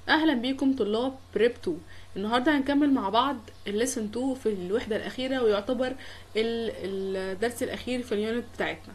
اهلا بيكم طلاب بريب 2 النهارده هنكمل مع بعض الليسن 2 في الوحده الاخيره ويعتبر ال- الدرس الاخير في اليونت بتاعتنا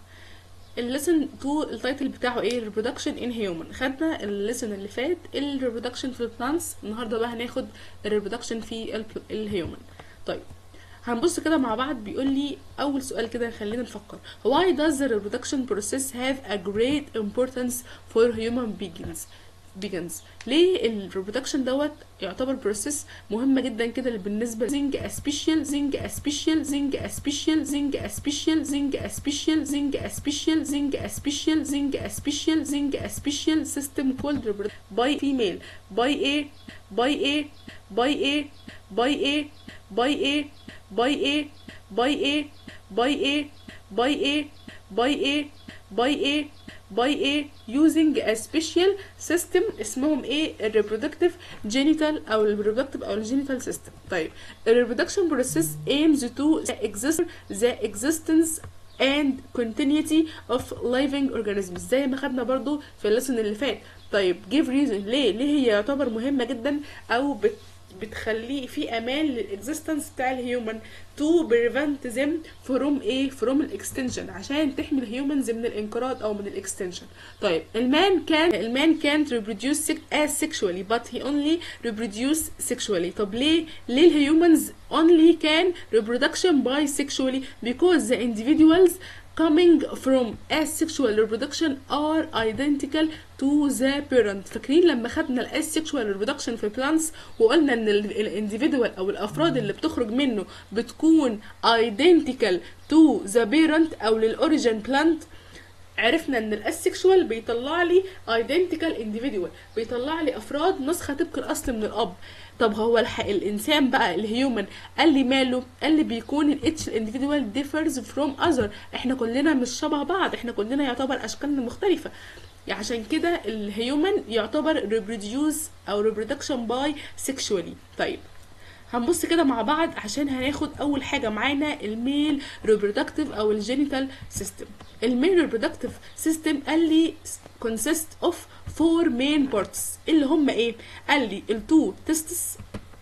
الليسن 2 التايتل بتاعه ايه reproduction in human خدنا الليسن اللي فات الريبرودكشن في البلانتس النهارده بقى هناخد الريبرودكشن في الهيومن طيب هنبص كده مع بعض بيقول لي اول سؤال كده خلينا نفكر why does the reproduction process have a great importance for human beings begins ليه الريبرودكشن دوت يعتبر بروسيس مهمه جدا كده بالنسبه زنج اسبيشال زنج اسبيشال زنج اسبيشال زنج اسبيشال زنج اسبيشال زنج اسبيشال زنج اسبيشال زنج اسبيشال زنج اسبيشال سيستم كولد باي فيميل باي ايه باي ايه باي ايه باي ايه باي ايه باي ايه باي ايه باي ايه باي ايه باي ايه باي ايه باي ايه using a special system اسمهم ايه الريبرودكتيف جينيتال او الريبرودكتيف او الجينيتال سيستم طيب الريبرودكشن بروسيس aims to the exist the existence and continuity of living organisms زي ما خدنا برضو في الليسن اللي فات طيب give reason ليه ليه هي يعتبر مهمة جدا او بت بتخليه في امان للاكزيستنس بتاع الهيومن تو بريفنت them فروم ايه فروم الاكستنشن عشان تحمي الهيومنز من الانقراض او من الاكستنشن طيب المان كان المان كانت reproduce as sexually but he only reproduce sexually طب ليه ليه الهيومنز only can reproduction by sexually because the individuals coming from asexual reproduction are identical to the parent فاكرين لما خدنا الاسexual reproduction في plants وقلنا ان الانديفيدوال او الافراد اللي بتخرج منه بتكون identical to the parent او للاوريجين بلانت عرفنا ان الاسكشوال بيطلع لي identical individual بيطلع لي افراد نسخه طبق الاصل من الاب طب هو الح... الانسان بقى الهيومن قال لي ماله قال لي بيكون الاتش الانديفيدوال differs from other احنا كلنا مش شبه بعض احنا كلنا يعتبر اشكالنا مختلفه يعني عشان كده الهيومن يعتبر reproduce او reproduction by sexually طيب هنبص كده مع بعض عشان هناخد اول حاجه معانا الميل ريبرودكتيف او الجينيتال سيستم الميل ريبرودكتيف سيستم قال لي consist of four main parts اللي هم ايه قال لي التو تستس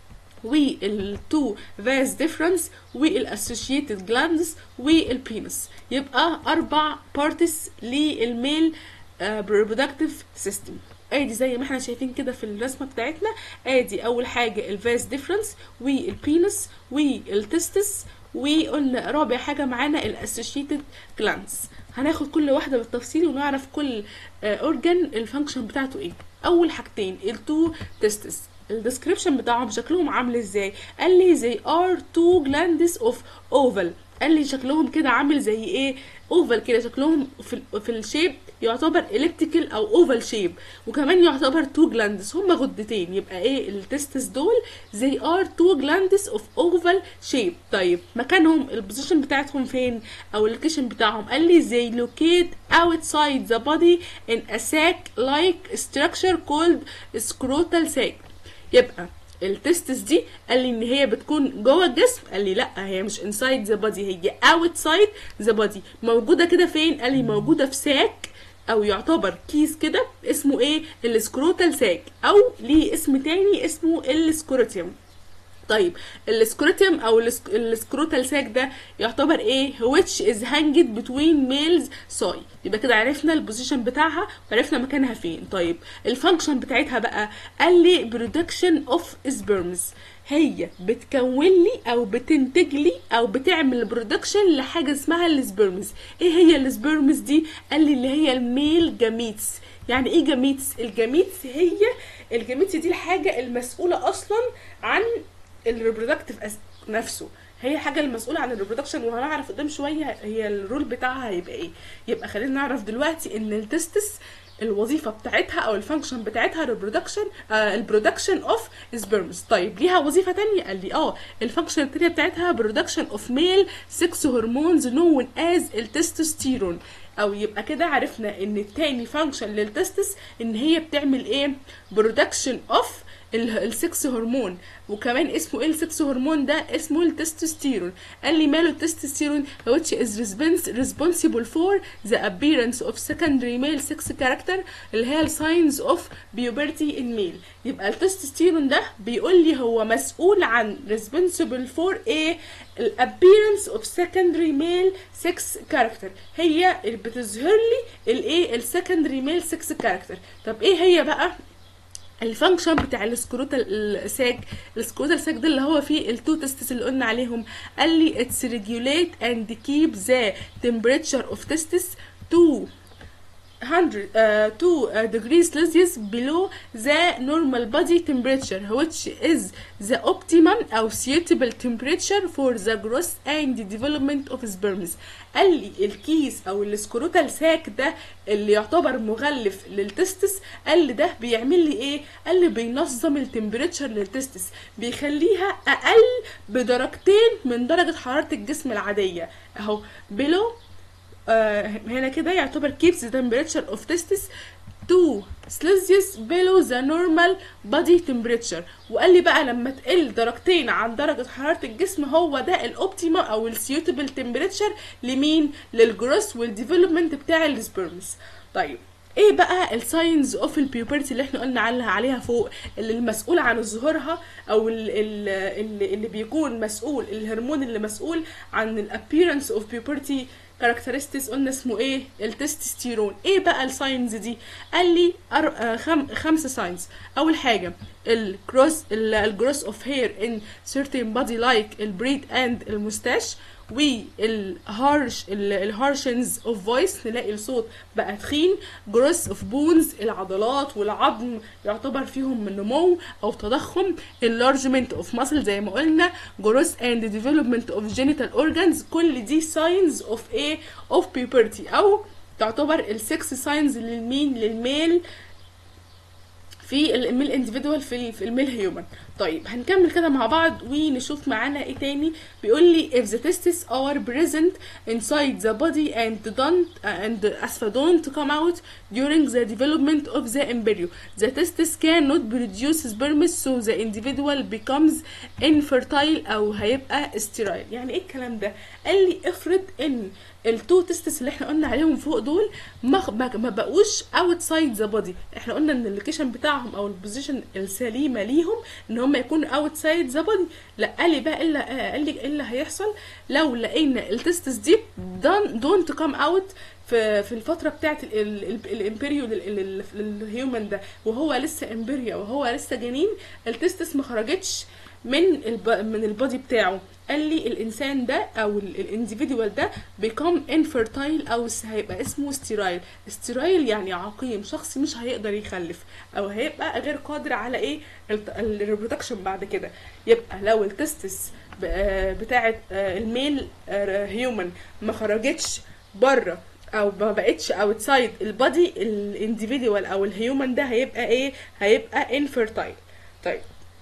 والتو فاز ديفرنس والاسوشيتد جلاندز والبينس يبقى اربع بارتس للميل ريبرودكتيف سيستم ادي زي ما احنا شايفين كده في الرسمه بتاعتنا ادي اول حاجه الفاس ديفرنس والبينس والتستس وقلنا رابع حاجه معانا الاسوشيتد جلاندز هناخد كل واحده بالتفصيل ونعرف كل اورجان الفانكشن بتاعته ايه اول حاجتين التو تستس الديسكريبشن بتاعهم شكلهم عامل ازاي قال لي زي ار تو جلاندز اوف اوفال قال لي شكلهم كده عامل زي ايه اوفال كده شكلهم في في الشيب يعتبر اليبتيكال او اوفال شيب وكمان يعتبر تو جلاندز هما غدتين يبقى ايه التستس دول زي ار تو جلاندز اوف اوفال شيب طيب مكانهم البوزيشن بتاعتهم فين او اللوكيشن بتاعهم قال لي زي لوكيت outside the body in a sac like structure called scrotal sac يبقى التستس دي قال لي ان هي بتكون جوه الجسم قال لي لا هي مش انسايد ذا بادي هي اوتسايد ذا بادي موجوده كده فين قال لي موجوده في ساك او يعتبر كيس كده اسمه ايه السكروتال ساك او ليه اسم تاني اسمه السكروتيوم طيب السكروتيوم او السكروتال ساك ده يعتبر ايه which is hanged between males soy يبقى كده عرفنا البوزيشن بتاعها وعرفنا مكانها فين طيب الفانكشن بتاعتها بقى قال لي production of sperms هي بتكون لي او بتنتج لي او بتعمل برودكشن لحاجه اسمها السبرمز ايه هي السبرمز دي قال لي اللي هي الميل جاميتس يعني ايه جاميتس الجاميتس هي الجاميتس دي الحاجه المسؤوله اصلا عن الريبرودكتيف نفسه هي حاجه المسؤوله عن الريبرودكشن وهنعرف قدام شويه هي الرول بتاعها هيبقى ايه يبقى خلينا نعرف دلوقتي ان التستس الوظيفه بتاعتها او الفانكشن بتاعتها الريبرودكشن آه البرودكشن اوف سبرمز طيب ليها وظيفه تانية قال لي اه الفانكشن التانية بتاعتها برودكشن اوف ميل سكس هرمونز نون از التستوستيرون او يبقى كده عرفنا ان التاني فانكشن للتستس ان هي بتعمل ايه برودكشن اوف السكس هرمون وكمان اسمه ايه السكس هرمون ده اسمه التستوستيرون قال لي ماله التستوستيرون which is respons- responsible for the appearance of secondary male sex character اللي هي signs of puberty in male يبقى التستوستيرون ده بيقول لي هو مسؤول عن responsible for ايه ال appearance of secondary male sex character هي اللي بتظهر لي الايه ال secondary male sex character طب ايه هي بقى الفانكشن بتاع السكروتال الساج السكروتال ساج ده اللي هو فيه التو تستس اللي قلنا عليهم قال لي اتس ريجوليت اند كيب ذا temperature اوف تستس تو 100 uh, 2 uh, degrees Celsius below the normal body temperature which is the optimum أو suitable temperature for the growth and development of sperms قال لي الكيس أو السكروتال ساك ده اللي يعتبر مغلف للتستس قال لي ده بيعمل لي ايه قال لي بينظم التمبريتشر للتستس بيخليها أقل بدرجتين من درجة حرارة الجسم العادية اهو below آه هنا كده يعتبر keeps the temperature of testis to Celsius below the normal body temperature وقال لي بقى لما تقل درجتين عن درجة حرارة الجسم هو ده الاوبتيما او السيوتبل temperature لمين للجروس والديفلوبمنت بتاع السبرمز طيب ايه بقى الساينز اوف البيوبرتي اللي احنا قلنا عليها عليها فوق اللي المسؤول عن ظهورها او اللي, اللي بيكون مسؤول الهرمون اللي مسؤول عن الابييرنس اوف بيوبرتي كاركترستكس قلنا اسمه ايه التستوستيرون ايه بقى الساينز دي قال لي أر... آه خم... خمسه ساينز اول حاجه الكروس الجروس اوف هير ان certain body like البريد اند المستاش والهارش الهارشنز اوف فويس نلاقي الصوت بقى تخين جروس اوف بونز العضلات والعظم يعتبر فيهم من نمو او تضخم اللارجمنت اوف ماسل زي ما قلنا جروس اند ديفلوبمنت اوف جينيتال اورجانز كل دي ساينز اوف ايه اوف بيبرتي او تعتبر السكس ساينز للمين للميل في الميل انديفيدوال في في الميل هيومن طيب هنكمل كده مع بعض ونشوف معانا ايه تاني بيقول لي if the testes are present inside the body and don't and اسفه don't come out during the development of the embryo the testes cannot produce sperm so the individual becomes infertile او هيبقى sterile يعني ايه الكلام ده قال لي افرض ان التو تستس اللي احنا قلنا عليهم فوق دول ما ما بقوش اوتسايد ذا بودي احنا قلنا ان اللوكيشن بتاعهم او البوزيشن السليمه ليهم ان هم يكونوا اوتسايد ذا بودي لا قال لي بقى الا قال لي ايه اللي هيحصل لو لقينا التستس دي دونت كام اوت في في الفتره بتاعه الامبريو للهيومن ده وهو لسه امبريا وهو لسه جنين التستس ما خرجتش من الب... من البودي بتاعه قال لي الانسان ده او الانديفيدوال ده بيكون انفيرتايل او هيبقى اسمه ستيرايل ستيرايل يعني عقيم شخص مش هيقدر يخلف او هيبقى غير قادر على ايه الريبرودكشن بعد كده يبقى لو التستس بتاعه الميل هيومن ما خرجتش بره او ما بقتش اوتسايد البادي الانديفيدوال او الهيومن ده هيبقى ايه هيبقى انفيرتايل طيب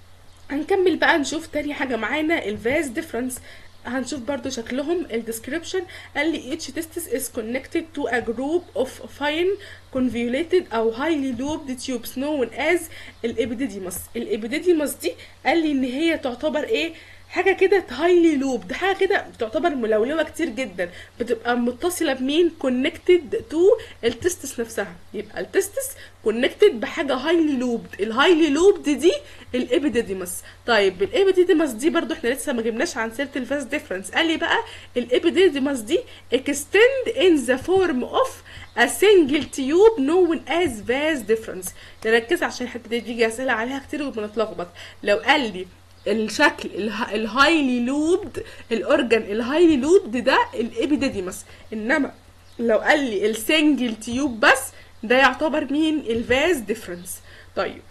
هنكمل بقى نشوف تاني حاجة معانا الفاز ديفرنس هنشوف برضو شكلهم الديسكريبشن قال لي each testis is connected to a group of fine convoluted او highly lobed tubes known as الابيديديموس الابيديديموس دي قال لي ان هي تعتبر ايه حاجة كده هايلي لوب ده حاجة كده تعتبر ملولوة كتير جدا بتبقى متصلة بمين كونكتد تو التستس نفسها يبقى التستس كونكتد بحاجة هايلي لوبد الهايلي لوبد دي الابيديديموس طيب الابيديديموس دي برضو احنا لسه ما جبناش عن سيرة الفاس ديفرنس قال لي بقى الابيديديموس دي extend in the form of a single tube known as vas difference نركز عشان الحته دي بيجي اسئله عليها كتير وبنتلخبط لو قال لي الشكل الهايلي لوبد الاورجن الهايلي لوبد ده الابيديديموس انما لو قال لي السنجل تيوب بس ده يعتبر مين الفاز ديفرنس طيب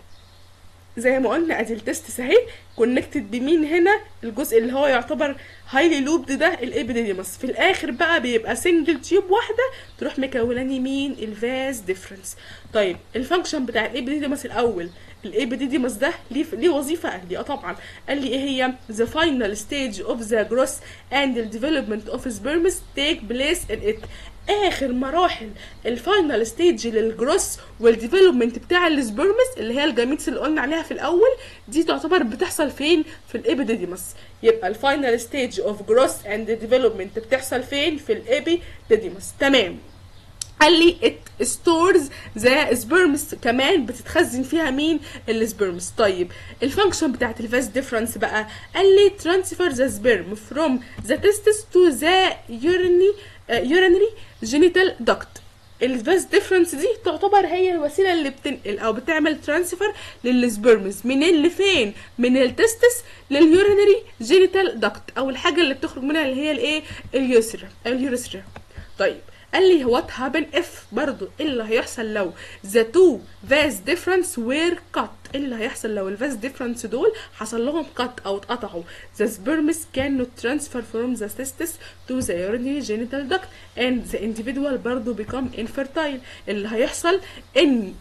زي ما قلنا ادي التست اهي كونكتد بمين هنا الجزء اللي هو يعتبر هايلي لوبد ده الابيديديموس في الاخر بقى بيبقى سنجل تيوب واحده تروح مكوناني مين الفاز ديفرنس طيب الفانكشن بتاع الابيديديموس الاول الابيديديموس ده ليه ليه وظيفه قال لي اه طبعا قال لي ايه هي the final stage of the growth and the development of sperms take place in it اخر مراحل الفاينل ستيج للجروس والديفلوبمنت بتاع السبرمس اللي هي الجاميتس اللي قلنا عليها في الاول دي تعتبر بتحصل فين في الابيديديمس يبقى الفاينل ستيج اوف جروس اند ديفلوبمنت بتحصل فين في الابيديديمس تمام قال لي it stores the sperms كمان بتتخزن فيها مين السبرمز طيب الفانكشن بتاعت الفاس ديفرنس بقى قال لي transfer the sperm from the testis to the urinary uh, urinary genital duct الفاس ديفرنس دي تعتبر هي الوسيله اللي بتنقل او بتعمل ترانسفير للسبرمز منين لفين من التستس لليورينري جينيتال داكت او الحاجه اللي بتخرج منها اللي هي الايه اليوسرا اليوريثرا طيب قال لي وات هابن اف برضو ايه اللي هيحصل لو the two vase difference were cut ايه اللي هيحصل لو الفاس ديفرنس دول حصل لهم cut او اتقطعوا the sperms cannot transfer from the testis to the urinary genital duct and the individual برضو become infertile اللي هيحصل ان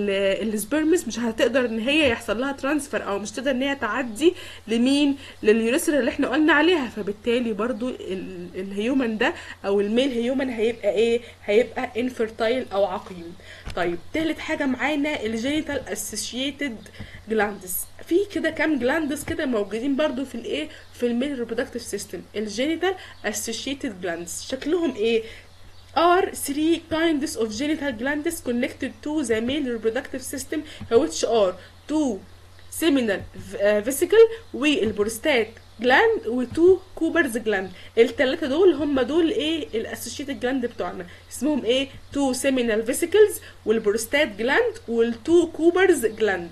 السبرمز مش هتقدر ان هي يحصل لها ترانسفير او مش تقدر ان هي تعدي لمين لليوريثرا اللي احنا قلنا عليها فبالتالي برضو ال- الهيومن ده او الميل هيومن هيبقى ايه هيبقى infertile او عقيم طيب تالت حاجه معانا الجينيتال اسوشيتد جلاندس في كده كام جلاندس كده موجودين برضو في الايه في الميل ريبرودكتيف سيستم الجينيتال اسوشيتد جلاندس شكلهم ايه are three kinds of genital glands connected to the male reproductive system which are two seminal uh, vesicle والبروستات جلاند وتو كوبرز جلاند التلاتة دول هم دول ايه الاسوشيتد جلاند بتوعنا اسمهم ايه تو سيمينال فيسيكلز والبروستات جلاند والتو كوبرز جلاند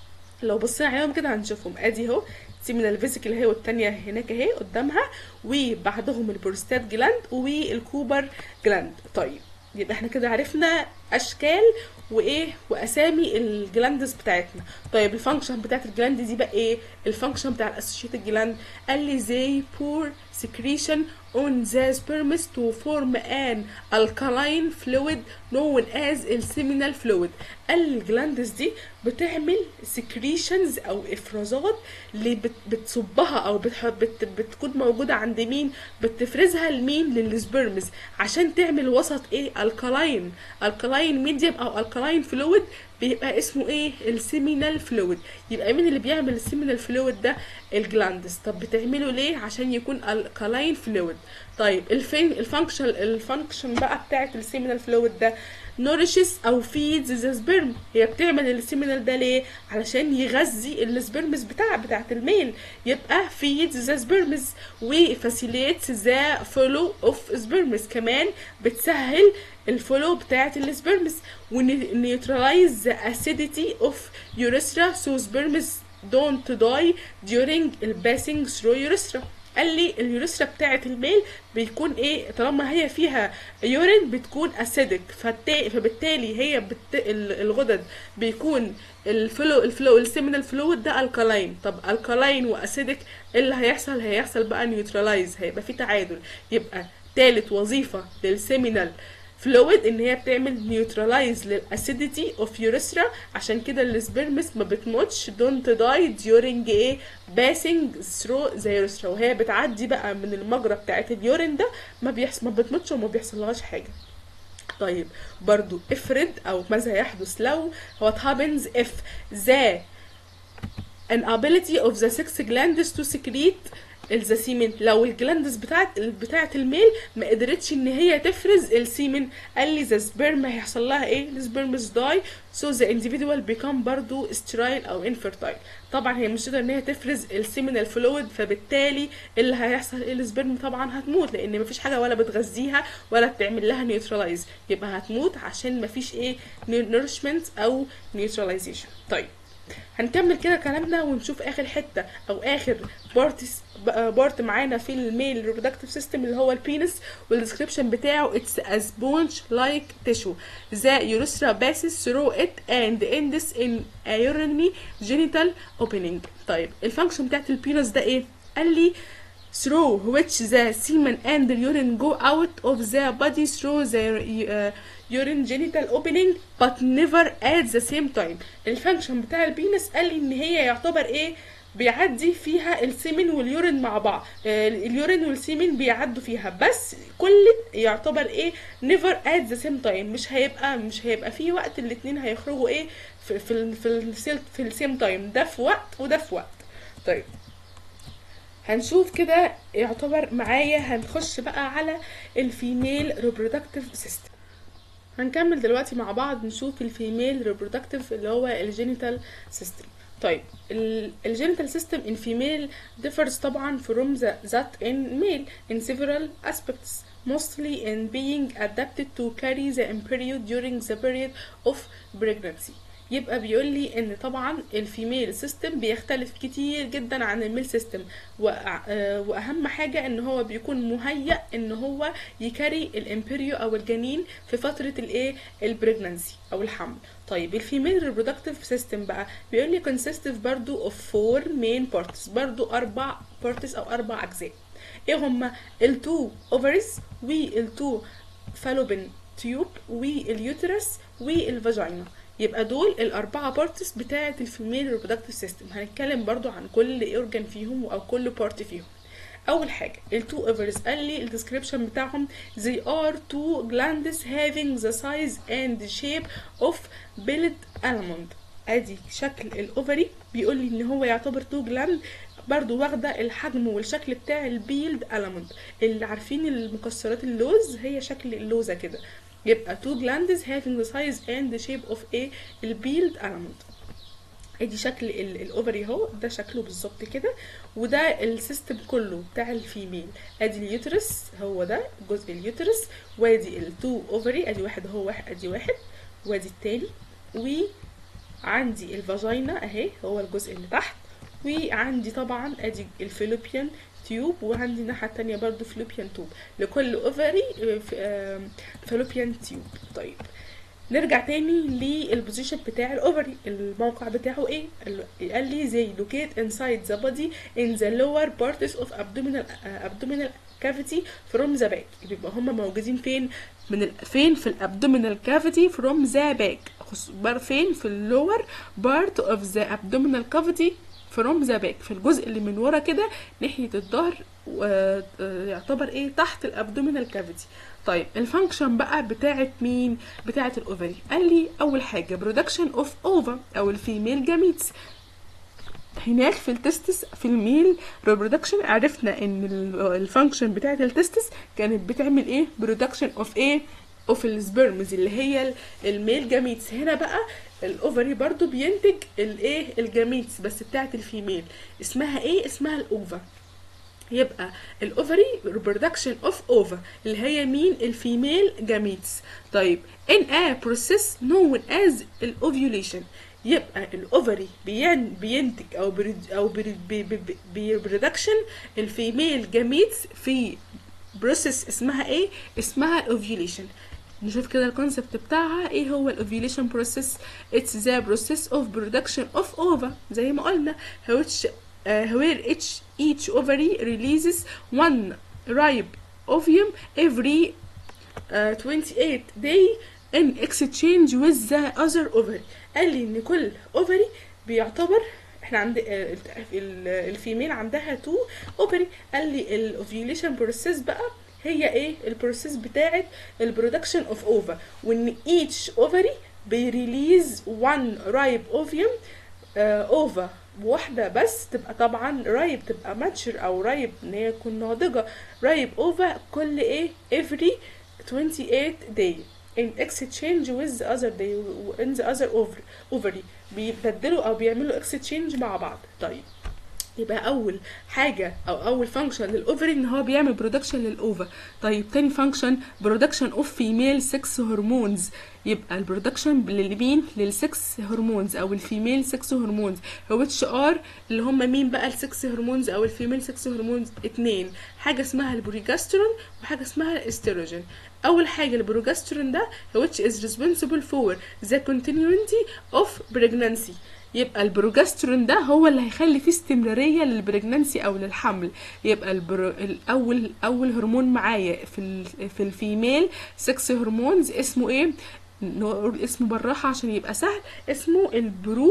لو بصينا عليهم كده هنشوفهم ادي اهو سيمينال فيسيكل اهي والتانية هناك اهي قدامها وبعدهم البروستات جلاند والكوبر جلاند طيب يبقى احنا كده عرفنا اشكال وايه واسامي الجلاندز بتاعتنا طيب الفانكشن بتاعت الجلاند دي بقى ايه الفانكشن بتاع الاسوشيتد جلاند قال لي زي بور secretion on the sperms to form an alkaline fluid known as السيمينال fluid قال الجلاندز دي بتعمل secretions او افرازات اللي بت بتصبها او بتح بت بتكون موجوده عند مين بتفرزها لمين للسبرمز عشان تعمل وسط ايه الكالاين الكالاين ميديوم او الكالاين فلويد بيبقى اسمه ايه السيمينال فلويد يبقى مين اللي بيعمل السيمينال فلويد ده الجلاندز طب بتعمله ليه عشان يكون الكالاين فلويد طيب الفين الفانكشن الفانكشن بقى بتاعت السيمينال فلويد ده نورشز او فيدز ذا سبرم هي بتعمل السيمينال ده ليه علشان يغذي السبرمز بتاع بتاعت الميل يبقى فيدز ذا سبرمز وفاسيليتس ذا فولو اوف سبرمز كمان بتسهل الفولو بتاعت السبرمز ونيوترلايز ذا اسيديتي اوف يوريثرا سو سبرمز don't die during الباسنج through urethra قال لي اليوريثرا بتاعت الميل بيكون ايه طالما هي فيها يورين بتكون اسيدك فبالتالي هي بت... ال- الغدد بيكون الفلو الفلو السيمينال فلويد ده الكالاين طب الكالاين واسيدك إيه اللي هيحصل هيحصل بقى نيوترلايز هيبقى في تعادل يبقى تالت وظيفة للسيمينال فلويد ان هي بتعمل نيوترلايز للاسيديتي اوف يوريثرا عشان كده السبرمس ما بتموتش دونت داي during ايه باسنج ثرو ذا يوريثرا وهي بتعدي بقى من المجرى بتاعت اليورين ده ما بيحصل ما بتموتش وما بيحصلهاش حاجه طيب برضو افرض او ماذا يحدث لو what happens if the inability of the sex glands to secrete الزسيمن لو الجلاندز بتاعت بتاعت الميل ما قدرتش ان هي تفرز السيمن قال لي ذا سبرم هيحصل لها ايه السبرمز داي سو ذا individual بيكام برضو سترايل او انفيرتايل طبعا هي مش تقدر ان هي تفرز السيمينال فلويد فبالتالي اللي هيحصل ايه السبرم طبعا هتموت لان مفيش حاجه ولا بتغذيها ولا بتعمل لها نيوترلايز يبقى هتموت عشان مفيش ايه نيرشمنت او نيوتراليزيشن طيب هنكمل كده كلامنا ونشوف اخر حته او اخر بارت بارت معانا في الميل ريبرودكتيف سيستم اللي هو البينس والديسكريبشن بتاعه اتس a sponge like tissue the urethra passes through it and ends in a urinary genital opening طيب الفانكشن بتاعت البينس ده ايه قال لي through which the semen and the urine go out of the body through the uh, urine genital opening but never at the same time الفانكشن بتاع البينس قال لي ان هي يعتبر ايه بيعدي فيها السيمن واليورين مع بعض آه، اليورين والسيمن بيعدوا فيها بس كل يعتبر ايه نيفر ات ذا سيم تايم مش هيبقى مش هيبقى في وقت الاتنين هيخرجوا ايه في في ال- في السيل- في السيم تايم ده في وقت وده في وقت طيب هنشوف كده يعتبر معايا هنخش بقى على الفيميل ريبرودكتيف سيستم هنكمل دلوقتي مع بعض نشوف الفيميل ريبرودكتيف اللي هو الجينيتال سيستم طيب الجينيتال سيستم in female differs طبعا from the, that in male in several aspects mostly in being adapted to carry the embryo during the period of pregnancy يبقى بيقول لي ان طبعا الفيميل سيستم بيختلف كتير جدا عن الميل سيستم واهم حاجه ان هو بيكون مهيأ ان هو يكري الامبريو او الجنين في فتره الايه البريجنانسي او الحمل طيب الفيميل ريبرودكتيف سيستم بقى بيقول لي consistive برضو of four main parts برضو اربع parts او اربع اجزاء ايه هما التو ovaries والتو فالوبين تيوب واليوترس والفاجينا يبقى دول الاربعه بارتس بتاعه الفيميل ريبرودكتيف سيستم هنتكلم برضو عن كل اورجان فيهم او كل بارت فيهم اول حاجه التو اوفرز قال لي الديسكريبشن بتاعهم they are two glands having the size and shape of billed almond ادي شكل الاوفري بيقول لي ان هو يعتبر تو جلاند برضو واخدة الحجم والشكل بتاع البيلد ألمنت اللي عارفين المكسرات اللوز هي شكل اللوزة كده يبقى two glands having the size and the shape of a البيلد element ادي شكل ال- الاوفري اهو ده شكله بالظبط كده وده السيستم كله بتاع الفيميل ادي اليوترس هو ده جزء اليوترس وادي التو اوفري ادي واحد اهو واحد ادي واحد وادي التاني وعندي الفاجينا اهي هو الجزء اللي تحت وعندي طبعا ادي الفيلوبيان تيوب وعندي الناحية التانية برضو فلوبيان تيوب لكل اوفري فلوبيان تيوب طيب نرجع تاني للبوزيشن بتاع الاوفري الموقع بتاعه ايه ال- قال لي زي locate inside the body in the lower parts of abdominal uh, abdominal cavity from the back بيبقى هما موجودين فين من ال... فين في الابدومينال كافيتي from the back خص... بر فين في اللور part of the abdominal cavity from the back في الجزء اللي من ورا كده ناحية الظهر و- آه، يعتبر ايه تحت الابدومينال كافيتي طيب الفانكشن بقى بتاعت مين بتاعت الاوفري قال لي اول حاجه برودكشن اوف اوفا او الفيميل جاميتس هناك في التستس في الميل ريبرودكشن عرفنا ان الفانكشن بتاعت التستس كانت بتعمل ايه برودكشن اوف ايه اوف السبرمز اللي هي ال- الميل جاميتس هنا بقى الاوفري برضو بينتج الايه الجاميتس بس بتاعت الفيميل اسمها ايه اسمها الاوفا يبقى الاوفري reproduction اوف اوفا اللي هي مين الفيميل جاميتس طيب in a process known as الاوفيوليشن يبقى الاوفري بين بينتج او برد او برودكشن الفيميل جاميتس في بروسيس اسمها ايه اسمها الاوفيوليشن نشوف كده الكونسبت بتاعها ايه هو الاوفيوليشن بروسيس اتس ذا بروسيس اوف برودكشن اوف اوفا زي ما قلنا which uh, where each each ovary releases one ripe ovum every uh, 28 day in exchange with the other ovary قال لي ان كل ovary بيعتبر احنا عند آه، ال- الفيميل عندها تو اوفري قال لي الاوفيوليشن بروسيس بقى هي ايه البروسيس بتاعه البرودكشن اوف اوفا وان each ovary بيريليز one ripe ovum اوفا واحدة بس تبقى طبعا رايب تبقى ماتشر او رايب ان هي تكون ناضجة رايب اوفا كل ايه every 28 day in exchange with the other day in the other ovary ovary بيبدلوا او بيعملوا exchange مع بعض طيب يبقى اول حاجه او اول فانكشن للاوفري ان هو بيعمل برودكشن للاوفا طيب تاني فانكشن برودكشن اوف فيميل سكس هرمونز يبقى البرودكشن لمين للسكس هرمونز او الفيميل سكس هرمونز which ار اللي هم مين بقى السكس هرمونز او الفيميل سكس هرمونز اتنين حاجه اسمها البروجسترون وحاجه اسمها الاستروجين اول حاجه البروجسترون ده which is responsible for the continuity of pregnancy يبقى البروجسترون ده هو اللي هيخلي فيه استمراريه للبريجنانسي او للحمل يبقى البرو... الاول اول هرمون معايا في ال... في الفيميل سكس هرمونز اسمه ايه نقول اسمه بالراحه عشان يبقى سهل اسمه البرو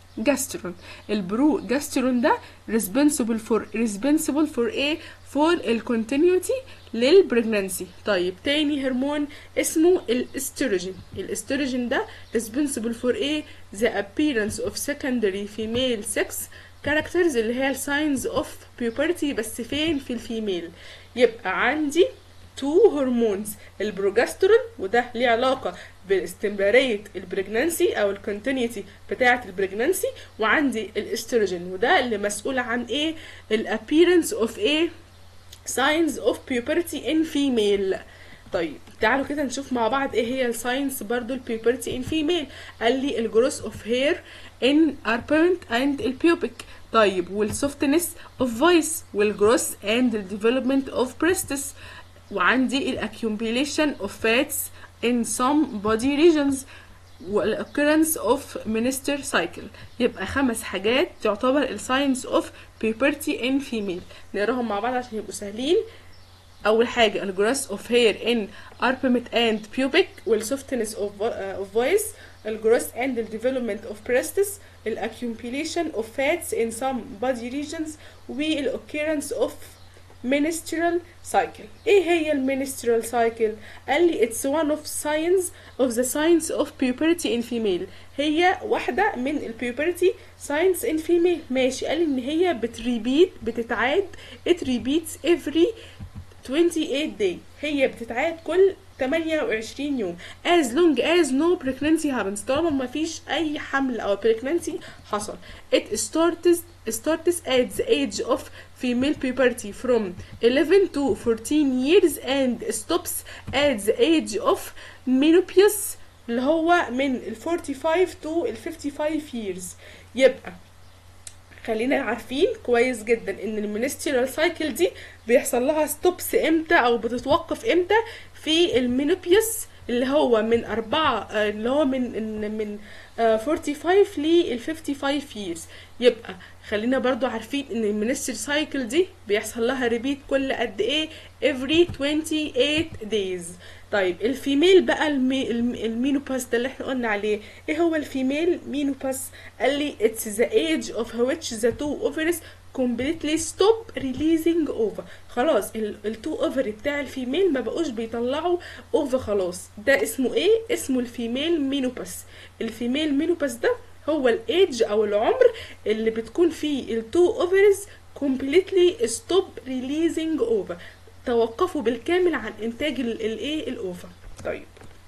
جاسترون البرو جاسترون ده responsible for responsible for ايه for الكونتينيوتي للبريجنانسي طيب تاني هرمون اسمه الاستروجين الاستروجين ده responsible for ايه the appearance of secondary female sex characters اللي هي signs of puberty بس فين في الفيميل يبقى عندي تو هرمونز البروجسترون وده ليه علاقة باستمرارية البريجنانسي أو الكونتينيتي بتاعة البريجنانسي وعندي الاستروجين وده اللي مسؤول عن ايه الابيرنس اوف ايه signs of puberty in female طيب تعالوا كده نشوف مع بعض ايه هي الساينس برضو البيوبرتي ان فيميل قال لي الجروس اوف هير ان arpent اند البيوبيك طيب والسوفتنس اوف فويس والجروس اند الديفلوبمنت اوف بريستس وعندي الاكيومبيليشن اوف فاتس in some body regions والاoccurrence of minister cycle يبقى خمس حاجات تعتبر الساينس اوف puberty in female نقراهم مع بعض عشان يبقوا سهلين اول حاجه الجراس اوف هير ان arpiment and pubic والsoftness of, uh, of voice الجروس and the development of breasts الاccumulation of fats in some body regions والاoccurrence of menstrual cycle ايه هي المنسترال cycle قال لي it's one of signs of the signs of puberty in female هي واحدة من البيوبرتي signs in female ماشي قال لي ان هي بتريبيت بتتعاد it repeats every 28 day هي بتتعاد كل 28 يوم as long as no pregnancy happens طالما ما فيش اي حمل او pregnancy حصل it starts starts at the age of female puberty from 11 to 14 years and stops at the age of menopause اللي هو من ال 45 to ال 55 years يبقى خلينا عارفين كويس جدا ان المينسترال سايكل دي بيحصل لها ستوبس امتى او بتتوقف امتى في المينوبيوس اللي هو من أربعة اللي هو من من 45 لل 55 years يبقى خلينا برضو عارفين ان المينستر سايكل دي بيحصل لها ريبيت كل قد ايه every 28 days طيب الفيميل بقى المي المينوباس ده اللي احنا قلنا عليه ايه هو الفيميل مينوباس قال لي it's the age of which the two ovaries completely stop releasing over خلاص التو اوفري بتاع الفيميل ما بقوش بيطلعوا اوفر خلاص ده اسمه ايه اسمه الفيميل مينوباس الفيميل مينوباس ده هو الايدج او العمر اللي بتكون فيه التو اوفرز completely stop releasing over توقفوا بالكامل عن انتاج الايه الاوفر طيب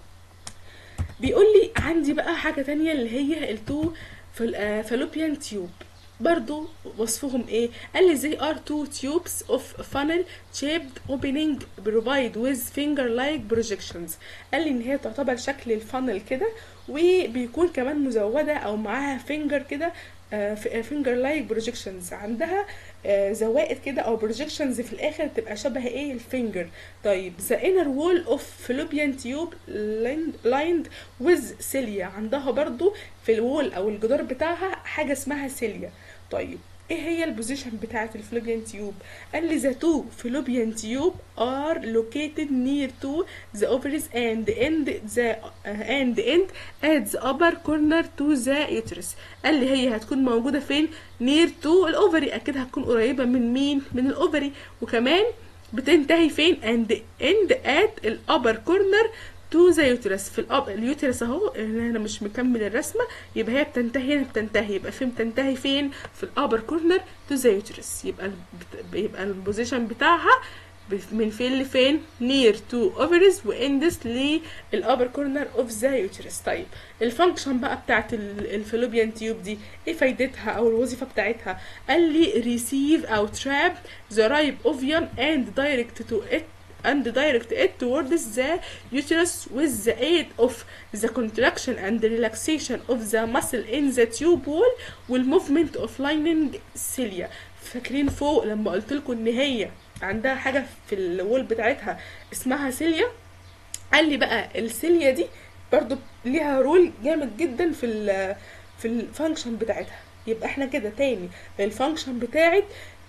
بيقول لي عندي بقى حاجه تانية اللي هي التو فالوبيان تيوب برضو وصفهم ايه قال لي they are two tubes of funnel shaped opening provide with finger like projections قال لي ان هي تعتبر شكل الفانل كده وبيكون كمان مزوده او معاها فينجر كده فينجر لايك بروجيكشنز عندها آه زوائد كده او بروجيكشنز في الاخر تبقى شبه ايه الفينجر طيب the inner wall of fallopian tube lined with cilia عندها برضو في الوول او الجدار بتاعها حاجه اسمها سيليا طيب ايه هي البوزيشن بتاعه الفلوبيان تيوب قال لي the two fallopian tube are located near to the ovaries and end the uh, and end at the upper corner to the uterus قال لي هي هتكون موجوده فين near to الاوفري اكيد هتكون قريبه من مين من الاوفري وكمان بتنتهي فين and end at الابر كورنر تو ذا يوترس في الأب اليوترس اهو هنا مش مكمل الرسمه يبقى هي بتنتهي هنا بتنتهي يبقى فين بتنتهي فين في الابر كورنر تو ذا يوترس يبقى ال... يبقى البوزيشن بتاعها من فين لفين نير تو اوفرز واندس للابر كورنر اوف ذا يوترس طيب الفانكشن بقى بتاعت الفلوبيان تيوب دي ايه فايدتها او الوظيفه بتاعتها قال لي ريسيف او تراب ذا رايب اوفيوم اند دايركت تو ات and direct it towards the uterus with the aid of the contraction and the relaxation of the muscle in the tube wall والmovement of lining cilia فاكرين فوق لما قلت لكم ان هي عندها حاجه في الوول بتاعتها اسمها سيليا قال لي بقى السيليا دي برضو ليها رول جامد جدا في ال في الفانكشن بتاعتها يبقى احنا كده تاني الفانكشن بتاعت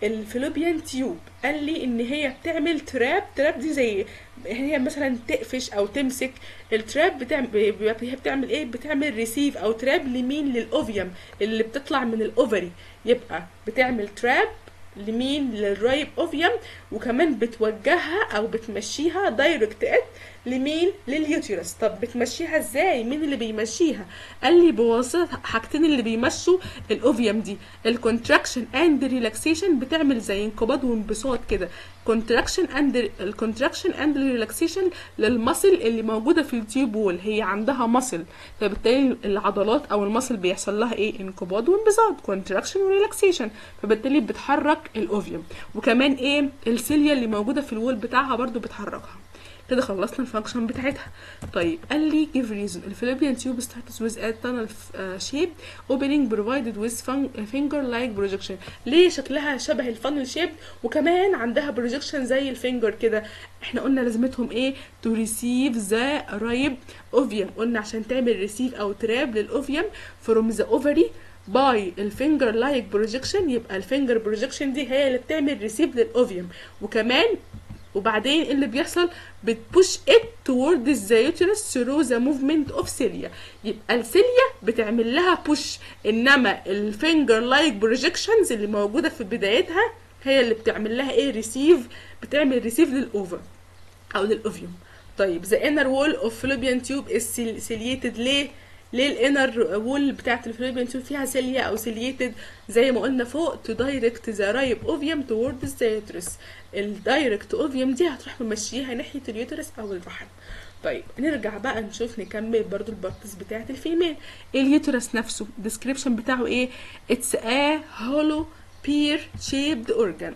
الفلوبيان تيوب قال لي ان هي بتعمل تراب تراب دي زي هي مثلا تقفش او تمسك التراب بتعمل هي بتعمل ايه بتعمل ريسيف او تراب لمين للاوفيوم اللي بتطلع من الاوفري يبقى بتعمل تراب لمين للرايب اوفيوم وكمان بتوجهها او بتمشيها دايركت ات لمين لليوتيرس طب بتمشيها ازاي مين اللي بيمشيها قال لي بواسطه حاجتين اللي بيمشوا الاوفيوم دي الكونتراكشن اند ريلاكسيشن بتعمل زي انقباض وانبساط كده كونتراكشن اند الكونتراكشن اند ريلاكسيشن للمصل اللي موجوده في التيوب وول هي عندها مصل فبالتالي العضلات او المصل بيحصل لها ايه انقباض وانبساط كونتراكشن وريلاكسيشن فبالتالي بتحرك الاوفيوم وكمان ايه السيليا اللي موجوده في الوول بتاعها برضو بتحركها كده خلصنا الفانكشن بتاعتها طيب قال لي give reason الفلوبيان tube starts with a tunnel uh, shape opening provided with finger like projection ليه شكلها شبه الفانل شيب وكمان عندها projection زي الفينجر كده احنا قلنا لازمتهم ايه to receive the ripe ovum قلنا عشان تعمل receive او تراب للاوفيوم from the ovary باي الفينجر لايك بروجيكشن يبقى الفينجر بروجيكشن دي هي اللي بتعمل ريسيف للاوفيوم وكمان وبعدين اللي بيحصل بتبوش ات توورد ذا يوترس ثرو ذا موفمنت اوف سيليا يبقى السيليا بتعمل لها بوش انما الفينجر لايك بروجيكشنز اللي موجوده في بدايتها هي اللي بتعمل لها ايه ريسيف بتعمل ريسيف للاوفر او للاوفيوم طيب ذا انر وول اوف فلوبيان تيوب از سيليتد ليه ليه الانر وول بتاعت الفلوبيان تيوب فيها سيليا او سيليتد زي ما قلنا فوق تو دايركت ذا رايب اوفيوم توورد ذا يوترس الدايركت اوفيوم دي هتروح ممشيها ناحيه اليوترس او الرحم طيب نرجع بقى نشوف نكمل برضو البارتس بتاعت الفيميل اليوترس نفسه الديسكريبشن بتاعه ايه اتس ا هولو بير شيبد اورجان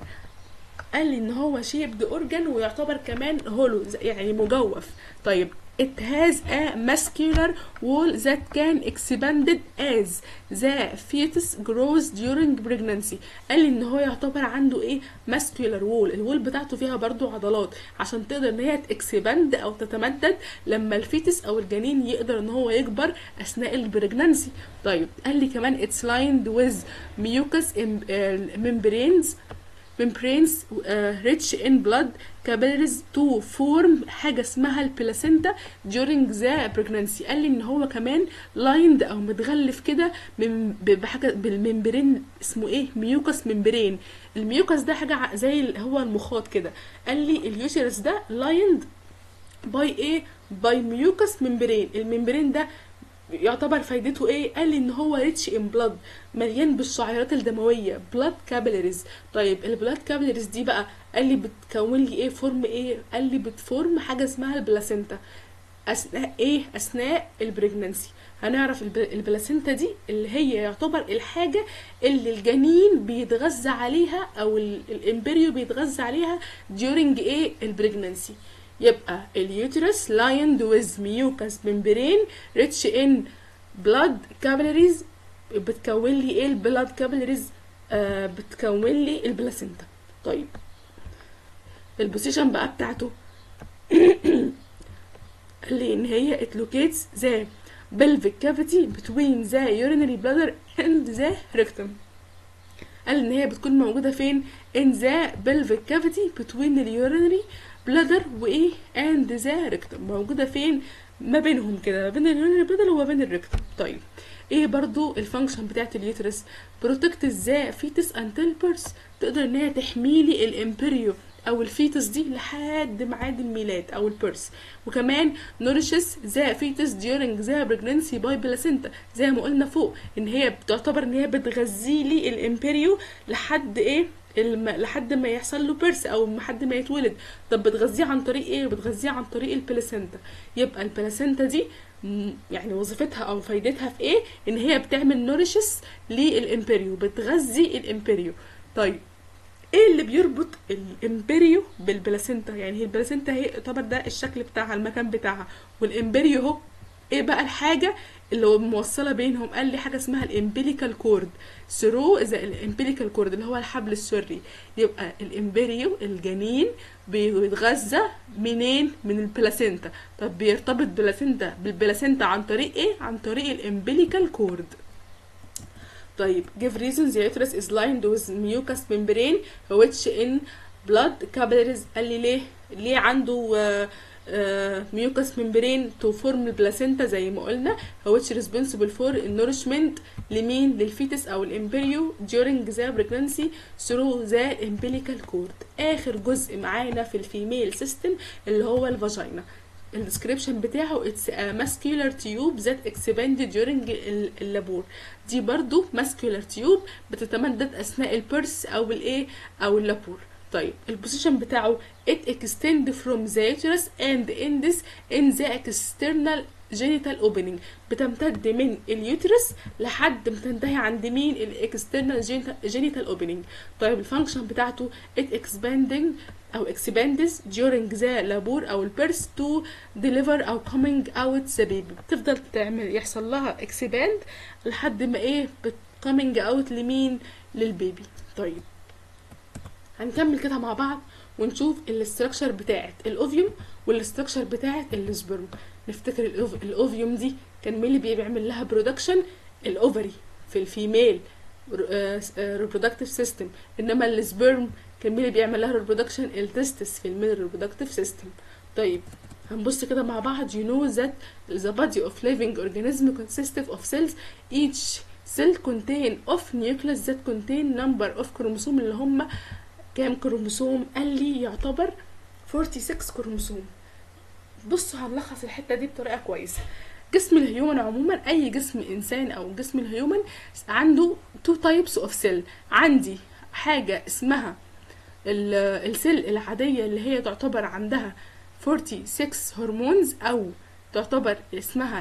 قال لي ان هو شيبد اورجان ويعتبر كمان هولو يعني مجوف طيب it has a muscular wall that can expanded as the fetus grows during pregnancy قال لي ان هو يعتبر عنده ايه muscular wall الوول بتاعته فيها برضو عضلات عشان تقدر ان هي تكسباند او تتمدد لما الفيتس او الجنين يقدر ان هو يكبر اثناء البريجنانسي طيب قال لي كمان it's lined with mucous membranes membranes uh, rich in blood capillaries to form حاجة اسمها البلاسينتا during the pregnancy قال لي ان هو كمان lined او متغلف كده بحاجة بالممبرين اسمه ايه ميوكس ممبرين الميوكس ده حاجة زي هو المخاط كده قال لي اليوتيرس ده lined by ايه by mucous ممبرين الممبرين ده يعتبر فايدته ايه قال لي ان هو ريتش ان بلاد مليان بالشعيرات الدمويه بلاد كابيلاريز طيب البلاد كابيلاريز دي بقى قال لي بتكون لي ايه فورم ايه قال لي بتفورم حاجه اسمها البلاسينتا اثناء ايه اثناء البريجنانسي هنعرف البلاسينتا دي اللي هي يعتبر الحاجه اللي الجنين بيتغذى عليها او الامبريو بيتغذى عليها during ايه البريجنانسي يبقى اليوترس lined with mucous membrane rich in blood capillaries بتكون لي ايه البلاد كابيلاريز آه بتكون لي البلاسينتا طيب البوزيشن بقى بتاعته قال لي ان هي it locates the pelvic cavity between the urinary bladder and the rectum قال ان هي بتكون موجوده فين in the pelvic cavity between the urinary bladder وايه and the rectum موجوده فين ما بينهم كده ما بين اليورينري بلادر وما بين الريكتوم طيب ايه برضو الفانكشن بتاعت اليوترس بروتكت ازاي فيتس انتل بيرس تقدر ان هي تحميلي الامبريو او الفيتس دي لحد ميعاد الميلاد او البيرس وكمان نورشس ذا فيتس during ذا بريجننسي باي بلاسينتا زي ما قلنا فوق ان هي بتعتبر ان هي بتغذي لي الامبريو لحد ايه الم... لحد ما يحصل له بيرس او لحد ما يتولد طب بتغذيه عن طريق ايه بتغذيه عن طريق البلاسينتا يبقى البلاسينتا دي يعني وظيفتها او فايدتها في ايه ان هي بتعمل نورشس للامبريو بتغذي الامبريو طيب ايه اللي بيربط الامبريو بالبلاسينتا يعني هي البلاسينتا هي يعتبر ده الشكل بتاعها المكان بتاعها والامبريو اهو ايه بقى الحاجه اللي هو موصله بينهم قال لي حاجه اسمها الامبليكال كورد ثرو ذا الامبليكال كورد اللي هو الحبل السري يبقى الامبريو الجنين بيتغذى منين من البلاسينتا طب بيرتبط بلاسينتا بالبلاسينتا عن طريق ايه عن طريق الامبليكال كورد طيب give reasons the uterus is lined with mucous membrane which in blood capillaries قال لي ليه ليه عنده آه ميوكس ممبرين تو فورم البلاسينتا زي ما قلنا which responsible for nourishment لمين للفيتس او الامبريو during the pregnancy through the umbilical cord اخر جزء معانا في الفيميل سيستم اللي هو الفاجينا الديسكريبشن بتاعه it's a muscular tube that expanded during اللابور دي برضو muscular tube بتتمدد اثناء البرس او الايه او اللابور طيب البوزيشن بتاعه it extend from the uterus and ends in the external genital opening بتمتد من اليوترس لحد ما تنتهي عند مين الاكسترنال genital opening طيب الفانكشن بتاعته it expanding او expands during the labor او البرس to deliver او coming out the baby بتفضل تعمل يحصل لها expand لحد ما ايه بت coming out لمين للبيبي طيب هنكمل كده مع بعض ونشوف الاستراكشر بتاعت الاوفيوم والاستراكشر بتاعت السبرم نفتكر الأوف... الاوفيوم دي كان مين اللي بيعمل لها برودكشن الاوفري في الفيميل ريبرودكتيف سيستم انما السبرم كان مين اللي بيعمل لها ريبرودكشن التستس في الميل ريبرودكتيف سيستم طيب هنبص كده مع بعض you know that the body of living organism consists of cells each cell contain of nucleus that contain number of chromosome اللي هم كام كروموسوم قال لي يعتبر 46 كروموسوم بصوا هنلخص الحته دي بطريقه كويسه جسم الهيومن عموما اي جسم انسان او جسم الهيومن عنده تو تايبس اوف سيل عندي حاجه اسمها السيل العاديه اللي هي تعتبر عندها 46 هرمونز او تعتبر اسمها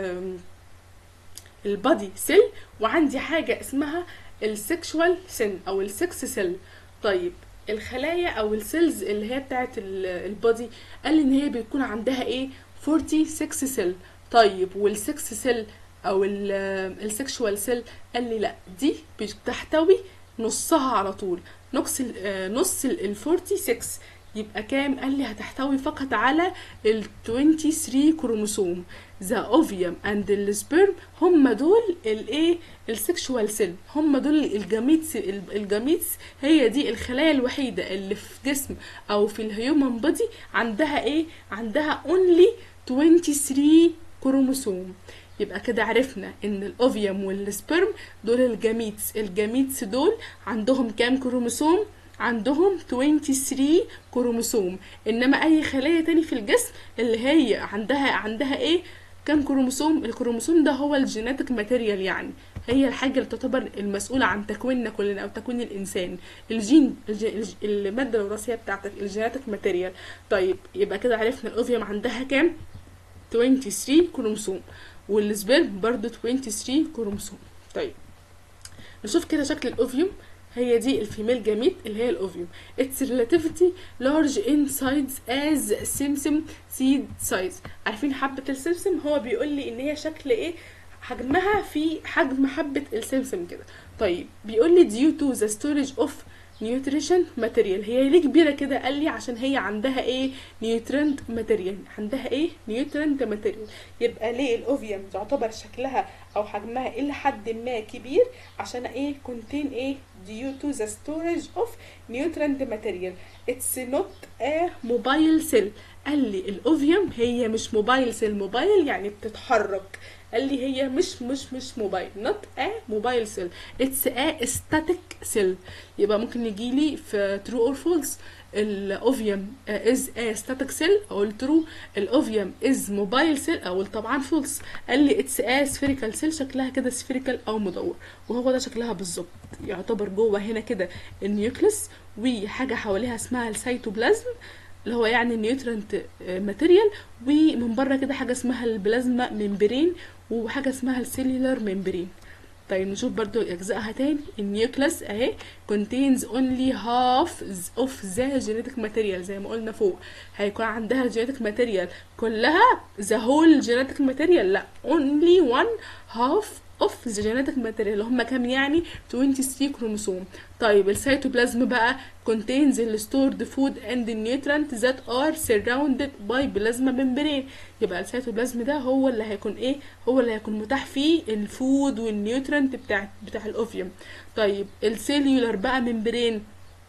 البادي سيل وعندي حاجه اسمها السكشوال سيل او السكس سيل طيب الخلايا او السيلز اللي هي بتاعت البودي قال ان هي بيكون عندها ايه 46 سيل طيب والسكس سيل او السكشوال سيل قال لي لا دي بتحتوي نصها على طول نص نص ال 46 يبقى كام قال لي هتحتوي فقط على ال 23 كروموسوم ذا اوفيوم اند السبرم هم دول الايه السكشوال سيل هم دول الجاميتس الجاميتس هي دي الخلايا الوحيده اللي في جسم او في الهيومن بودي عندها ايه عندها اونلي 23 كروموسوم يبقى كده عرفنا ان الاوفيوم والسبرم دول الجاميتس الجاميتس دول عندهم كام كروموسوم عندهم 23 كروموسوم انما اي خليه تاني في الجسم اللي هي عندها عندها ايه كام كروموسوم الكروموسوم ده هو الجيناتيك ماتيريال يعني هي الحاجه اللي تعتبر المسؤوله عن تكويننا كلنا او تكوين الانسان الجين الج... الماده الوراثيه بتاعتك الجيناتيك ماتيريال طيب يبقى كده عرفنا الاوفيوم عندها كام 23 كروموسوم والسبرم برضو 23 كروموسوم طيب نشوف كده شكل الاوفيوم هي دي الفيميل جاميت اللي هي الاوفيوم its relativity large in size as سمسم seed size عارفين حبة السمسم هو بيقول لي ان هي شكل ايه حجمها في حجم حبة السمسم كده طيب بيقول لي due to the storage of نيوتريشن ماتيريال هي ليه كبيرة كده قال لي عشان هي عندها ايه نيوترنت ماتيريال عندها ايه نيوترنت ماتيريال يبقى ليه الاوفيوم تعتبر شكلها او حجمها الى حد ما كبير عشان ايه كونتين ايه due to the storage of nutrient material it's not a mobile cell قال لي الاوفيوم هي مش موبايل سيل موبايل يعني بتتحرك قال لي هي مش مش مش موبايل not a موبايل سيل it's a static cell يبقى ممكن يجي لي في true or false الاوفيوم is a static cell او الترو الاوفيوم is موبايل سيل او طبعا false قال لي it's a spherical cell شكلها كده spherical او مدور وهو ده شكلها بالظبط يعتبر جوه هنا كده النيوكليس وحاجه حواليها اسمها السيتوبلازم اللي هو يعني النيوترنت ماتيريال ومن بره كده حاجه اسمها البلازما ممبرين وحاجه اسمها السيلولار ممبرين طيب نشوف برضو اجزائها تاني النيوكليس اهي contains only half of the genetic material زي ما قلنا فوق هيكون عندها الجينيتك ماتيريال كلها the whole genetic material لا only one half اوف ذا جينيتك ماتيريال اللي هم كام يعني 23 كروموسوم طيب السيتوبلازم بقى contains the stored food and the nutrients that are surrounded by plasma membrane يبقى السيتوبلازم ده هو اللي هيكون ايه هو اللي هيكون متاح فيه الفود والنيوترنت بتاع بتاع الاوفيوم طيب السيلولار بقى ممبرين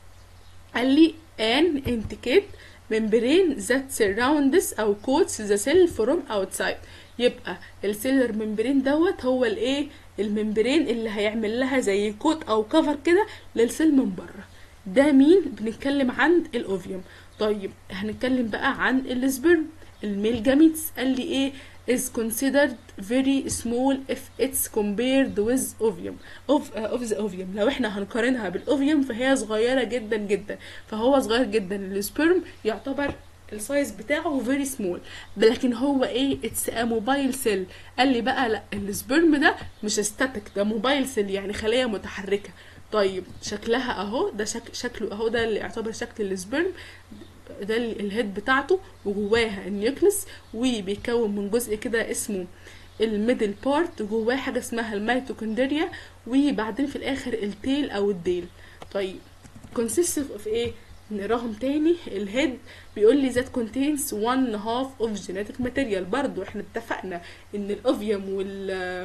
قال لي an indicate membrane that surrounds او coats the cell from outside يبقى السيلر ممبرين دوت هو الايه الممبرين اللي هيعمل لها زي كوت او كفر كده للسيل من بره ده مين بنتكلم عن الاوفيوم طيب هنتكلم بقى عن السبرم الميل جاميتس قال لي ايه is considered very small if it's compared with ovum of, uh, of the ovum لو احنا هنقارنها بالاوفيوم فهي صغيرة جدا جدا فهو صغير جدا السبرم يعتبر السايز بتاعه فيري سمول لكن هو ايه اتس ا موبايل سيل قال لي بقى لا السبرم ده مش ستاتيك ده موبايل سيل يعني خليه متحركه طيب شكلها اهو ده شك شكله اهو ده اللي يعتبر شكل السبرم ده ال- الهيد بتاعته وجواها النيوكليس وبيكون من جزء كده اسمه الميدل بارت جواه حاجه اسمها الميتوكوندريا وبعدين في الاخر التيل او الديل طيب consists of ايه نراهم تاني الهيد بيقول لي that contains one half of genetic material برضو احنا اتفقنا ان الاوفيوم وال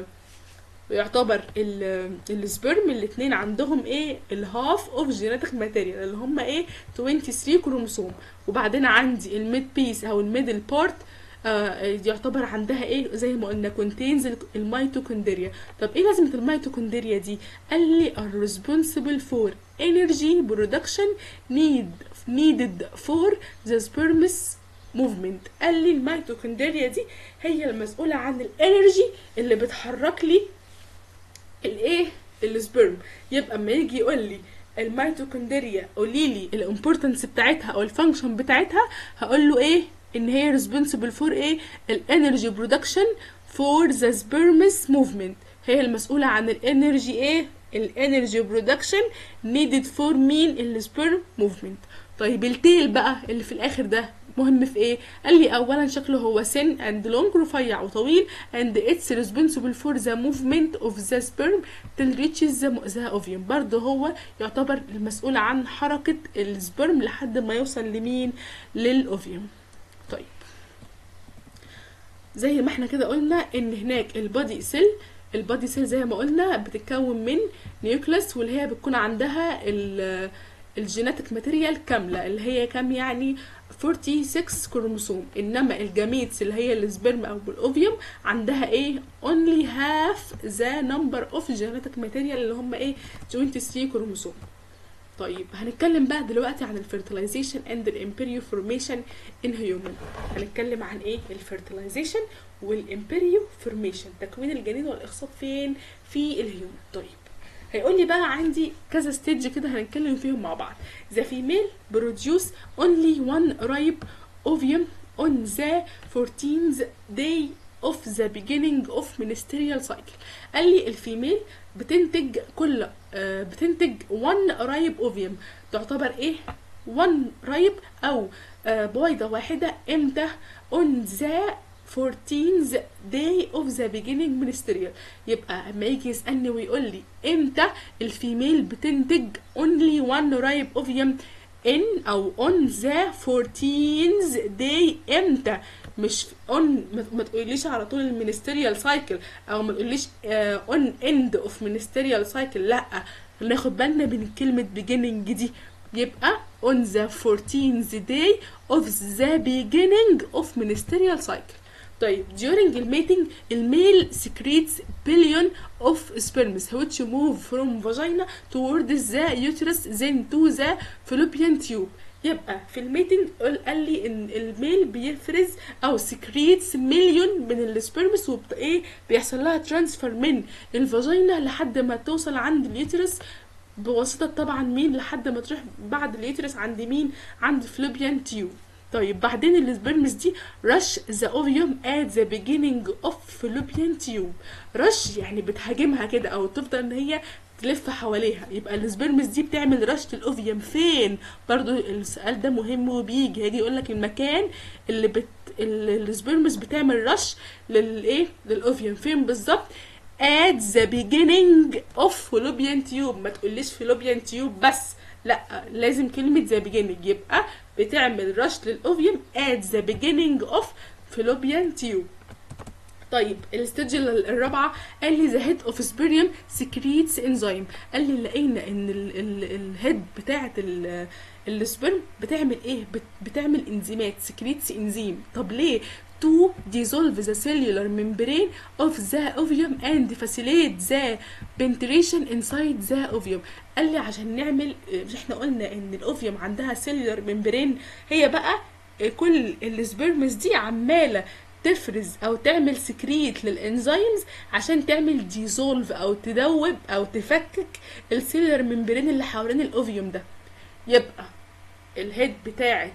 يعتبر ال- السبرم الاتنين عندهم ايه الهاف اوف جينيتك ماتيريال اللي هم ايه 23 كروموسوم وبعدين عندي الميد بيس او الميدل بارت آه يعتبر عندها ايه زي ما قلنا كونتينز الميتوكوندريا طب ايه لازمه الميتوكوندريا دي قال لي are responsible for energy production need needed for the sperm's movement قال لي الميتوكوندريا دي هي المسؤوله عن الانرجي اللي بتحرك لي الايه السبرم يبقى اما يجي يقول لي الميتوكوندريا قولي لي الامبورتنس بتاعتها او الفانكشن بتاعتها هقول له ايه ان هي ريسبونسبل فور ايه الانرجي برودكشن فور ذا سبرمس موفمنت هي المسؤوله عن الانرجي ايه الانرجي برودكشن نيدد فور مين السبرم موفمنت طيب التيل بقى اللي في الاخر ده مهم في ايه قال لي اولا شكله هو سن اند لونج رفيع وطويل and it's responsible for the movement of the sperm till reaches the, the ovum برضه هو يعتبر المسؤول عن حركة السبرم لحد ما يوصل لمين للاوفيوم طيب زي ما احنا كده قلنا ان هناك البادي سيل البادي سيل زي ما قلنا بتتكون من نيوكليس واللي هي بتكون عندها ال الجيناتيك ماتيريال كاملة اللي هي كام يعني 46 كروموسوم انما الجاميتس اللي هي السبرم او الاوفيوم عندها ايه only half the number of genetic material اللي هم ايه 23 كروموسوم طيب هنتكلم بقى دلوقتي عن الفيرتلايزيشن اند الامبريو فورميشن ان هيومن هنتكلم عن ايه الفيرتلايزيشن والامبريو فورميشن تكوين الجنين والاخصاب فين في الهيومن طيب هيقول لي بقى عندي كذا ستيج كده هنتكلم فيهم مع بعض the female produce only one ripe ovum on the 14th day of the beginning of menstrual cycle قال لي الفيميل بتنتج كل آه بتنتج one ripe ovum تعتبر ايه one ripe او آه بويضة واحدة امتى on the 14th day of the beginning menstrual يبقى اما يجي يسألني ويقول لي امتى الفيميل بتنتج only one ripe ovum in او on the 14th day امتى مش on ما ما تقوليش على طول المينستريال سايكل او ما تقوليش اون اند اوف ministerial سايكل لا ناخد بالنا من كلمة beginning دي يبقى on the 14th day of the beginning of ministerial cycle طيب during الميتنج الميل secretes billion of sperms which move from vagina towards the uterus then to the fallopian tube يبقى في الميتنج قال لي ان الميل بيفرز او سكريتس مليون من السبرمس وبت ايه بيحصل لها ترانسفير من الفاجينا لحد ما توصل عند اليوترس بواسطة طبعا مين لحد ما تروح بعد اليوترس عند مين عند فلوبيان تيوب طيب بعدين السبرمز دي رش ذا اوفيوم ات ذا beginning اوف فلوبيان تيوب رش يعني بتهاجمها كده او تفضل ان هي تلف حواليها يبقى السبرمز دي بتعمل رش الاوفيوم فين برضو السؤال ده مهم وبيجي هيجي يقول لك المكان اللي بت ال- السبرمز بتعمل رش للايه للاوفيوم فين بالظبط at the beginning of fallopian tube ما تقوليش fallopian tube بس لا لازم كلمة the beginning يبقى بتعمل رش للأوفيوم at the beginning of fallopian tube طيب الستيج الرابعة قال لي the head of sperm secretes enzyme قال لي لقينا ان الهيد بتاعة ال- السبرم بتعمل ايه بت- بتعمل انزيمات secretes انزيم طب ليه to dissolve the cellular membrane of the ovum and facilitate the penetration inside the ovum قال لي عشان نعمل مش احنا قلنا ان الاوفيوم عندها cellular membrane هي بقى كل السبرمز دي عماله تفرز او تعمل سكريت للانزيمز عشان تعمل ديزولف او تدوب او تفكك السيلر ممبرين اللي حوالين الاوفيوم ده يبقى الهيد بتاعت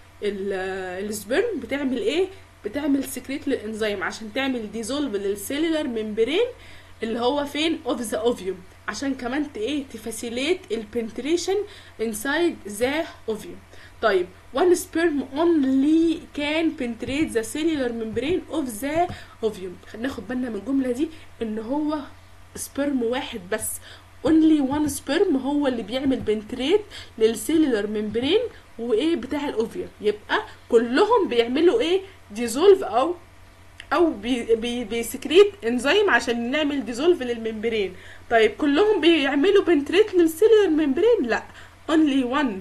ال- السبرم بتعمل ايه بتعمل سكريت للانزيم عشان تعمل ديزولف للسيلولار ممبرين اللي هو فين اوف ذا اوفيوم عشان كمان ت- ايه تفاسيليت البنتريشن انسايد ذا اوفيوم طيب one sperm only can penetrate the cellular membrane of the ovum ناخد بالنا من الجملة دي ان هو سبرم واحد بس only one sperm هو اللي بيعمل بنتريت للسيلولار ممبرين وايه بتاع الاوفيوم يبقى كلهم بيعملوا ايه ديزولف او او بي بي بيسكريت انزيم عشان نعمل ديزولف للممبرين طيب كلهم بيعملوا بنتريت للسيلولار ممبرين لا only one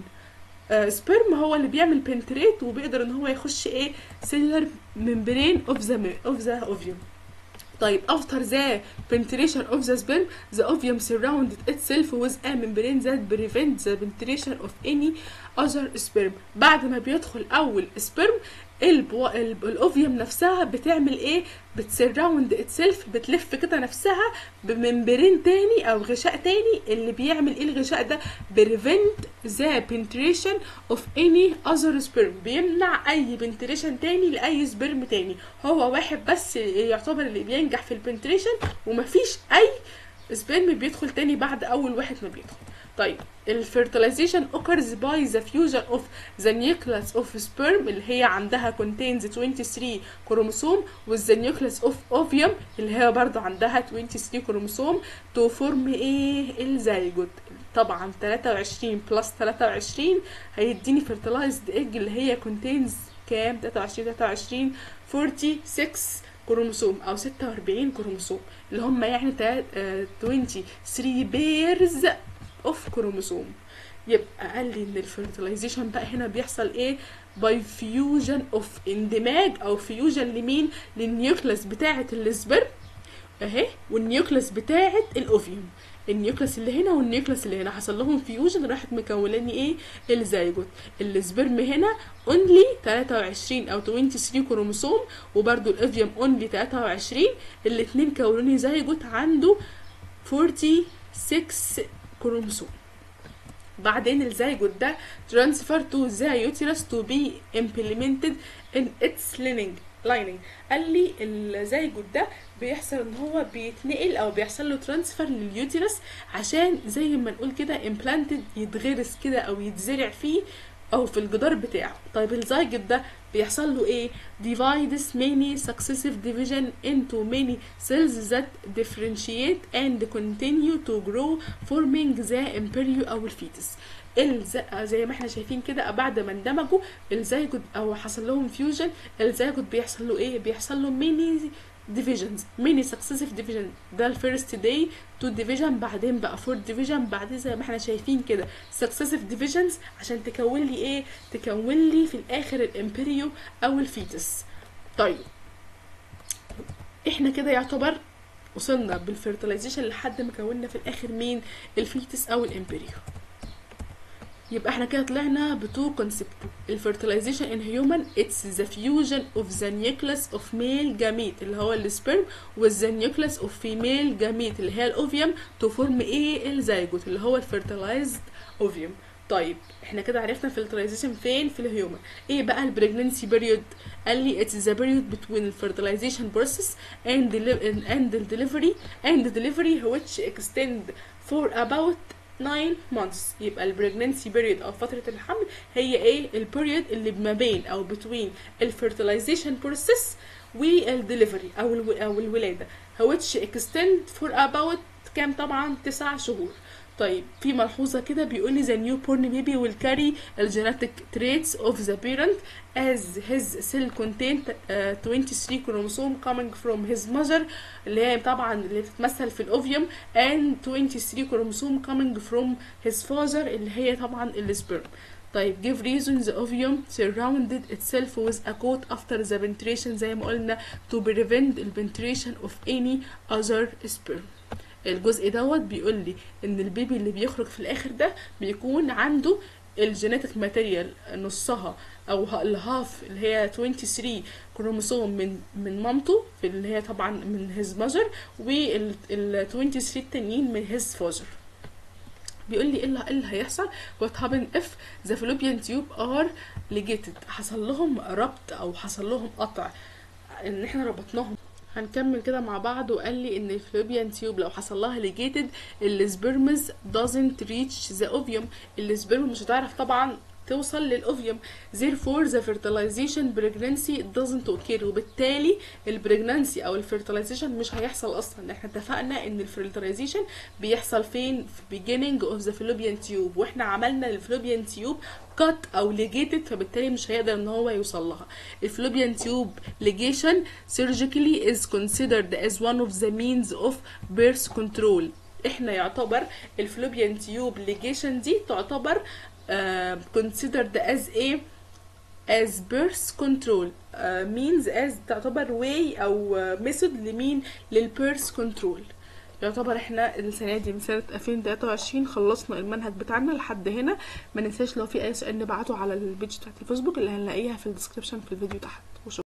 سبرم هو اللي بيعمل بنتريت وبيقدر ان هو يخش ايه سيلولار ممبرين اوف ذا اوف ذا اوفيوم طيب after the penetration of the sperm the ovum surrounded itself with a membrane that prevents the penetration of any other sperm بعد ما بيدخل اول سبرم البو... الب- الاوفيوم نفسها بتعمل ايه بتسراوند اتسلف بتلف كده نفسها بممبرين تاني او غشاء تاني اللي بيعمل ايه الغشاء ده prevent the penetration of any other sperm بيمنع اي penetration تاني لاي سبرم تاني هو واحد بس يعتبر اللي بينجح في البنتريشن ومفيش اي سبرم بيدخل تاني بعد اول واحد ما بيدخل طيب الفيرتلايزيشن occurs by the fusion of the nucleus of sperm اللي هي عندها contains 23 كروموسوم with the nucleus of ovum اللي هي برضو عندها 23 كروموسوم to form ايه الزيجوت طبعا 23 بلس 23 هيديني fertilized egg اللي هي contains كام 23 23 46 كروموسوم او 46 كروموسوم اللي هم يعني تا- آه، 23 بيرز اوف كروموسوم يبقى قال لي ان الفيرتلايزيشن بقى هنا بيحصل ايه باي فيوجن اوف اندماج او فيوجن لمين للنيوكلس بتاعه السبرم اهي والنيوكلس بتاعه الاوفيوم النيوكلس اللي هنا والنيوكلس اللي هنا حصل لهم فيوجن راحت مكوناني ايه الزيجوت السبرم هنا اونلي 23 او 23 كروموسوم وبرده الاوفيوم اونلي 23 الاثنين كونوني زيجوت عنده 46 كروموسوم بعدين الزيجوت ده transfer to the uterus to be implemented in its lining lining قال لي الزيجوت ده بيحصل ان هو بيتنقل او بيحصل له ترانسفير لليوترس عشان زي ما نقول كده implanted يتغرس كده او يتزرع فيه او في الجدار بتاعه طيب الزيجوت ده بيحصل له ايه divides many successive division into many cells that differentiate and continue to grow forming the embryo او الفيتس الز... زي ما احنا شايفين كده بعد ما اندمجوا الزيجوت او حصل لهم فيوجن الزيجوت بيحصل له ايه بيحصل له ميني ديفيجنز ميني سكسيسيف ديفيجن ده الفيرست داي تو ديفيجن بعدين بقى فور ديفيجن بعدين زي ما احنا شايفين كده سكسيسيف ديفيجنز عشان تكون لي ايه تكون لي في الاخر الامبريو او الفيتس طيب احنا كده يعتبر وصلنا بالفيرتلايزيشن لحد ما كونا في الاخر مين الفيتس او الامبريو يبقى احنا كده طلعنا بتو كونسبت الفيرتلايزيشن ان هيومن اتس ذا فيوجن اوف ذا نيوكلس اوف ميل جاميت اللي هو السبرم وذا نيوكلس اوف فيميل جاميت اللي هي الاوفيوم تو فورم ايه الزيجوت اللي هو الفيرتلايزد اوفيوم طيب احنا كده عرفنا الفيرتلايزيشن فين في الهيومن ايه بقى البريجننسي بيريود قال لي اتس ذا بيريود بتوين الفيرتلايزيشن بروسيس and the and the delivery and the delivery which extend for about 9 months يبقى البريجننسي بيريود او فتره الحمل هي ايه البيريود اللي ما بين او between الفيرتلايزيشن بروسيس والدليفري او الو او الولاده which extend for about كام طبعا تسع شهور طيب في ملحوظه كده بيقول لي the newborn baby will carry the genetic traits of the parent as his cell contain uh, 23 chromosome coming from his mother اللي هي طبعا اللي بتتمثل في الاوفيوم and 23 chromosome coming from his father اللي هي طبعا السبرم طيب give reason the ovum surrounded itself with a coat after the penetration زي ما قلنا to prevent the penetration of any other sperm الجزء دوت بيقول لي ان البيبي اللي بيخرج في الاخر ده بيكون عنده الجينيتك ماتيريال نصها او الهاف اللي هي 23 كروموسوم من من مامته في اللي هي طبعا من هيز ماذر وال 23 التانيين من هيز فازر بيقول لي ايه اللي, إيه اللي هيحصل what happen if the fallopian tube are ligated حصل لهم ربط او حصل لهم قطع ان احنا ربطناهم هنكمل كده مع بعض وقال لي ان الفلوبيان تيوب لو حصل لها ليجيتد السبرمز doesn't reach the ovum السبرم مش هتعرف طبعا توصل للاوفيوم therefore the fertilization pregnancy doesn't occur وبالتالي البريجنانسي او الفيرتلايزيشن مش هيحصل اصلا احنا اتفقنا ان الفيرتلايزيشن بيحصل فين في beginning of the fallopian tube واحنا عملنا الفلوبيان تيوب كات او ليجيتد فبالتالي مش هيقدر ان هو يوصل لها الفلوبيان تيوب ligation surgically is considered as one of the means of birth control احنا يعتبر الفلوبيان تيوب ligation دي تعتبر uh, considered as a as birth control uh, means as تعتبر way او uh, method لمين للبيرث كنترول يعتبر احنا السنه دي من سنه 2023 خلصنا المنهج بتاعنا لحد هنا ما ننساش لو في اي سؤال نبعته على البيج بتاعت الفيسبوك اللي هنلاقيها في الديسكربشن في الفيديو تحت